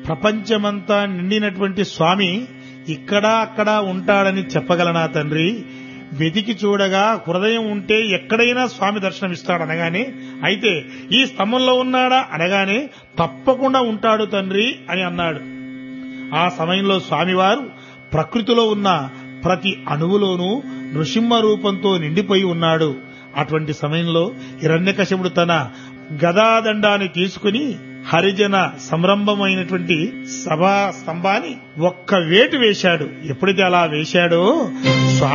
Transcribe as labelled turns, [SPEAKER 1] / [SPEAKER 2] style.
[SPEAKER 1] ప్రపంచమంతా నిండినటువంటి స్వామి ఇక్కడ అక్కడ ఉంటాడని చెప్పగలనా తండ్రి వెతికి చూడగా హృదయం ఉంటే ఎక్కడైనా స్వామి దర్శనమిస్తాడు అనగానే అయితే ఈ స్తంభంలో ఉన్నాడా అనగానే తప్పకుండా ఉంటాడు తండ్రి అని అన్నాడు ఆ సమయంలో స్వామివారు ప్రకృతిలో ఉన్న ప్రతి అణువులోనూ నృసింహ రూపంతో నిండిపోయి ఉన్నాడు అటువంటి సమయంలో హిరణ్యకశపుడు తన గదాదండాన్ని తీసుకుని హరిజన సంరంభమైనటువంటి సభా స్తంభాన్ని ఒక్క వేటు వేశాడు ఎప్పుడైతే అలా వేశాడో స్వామి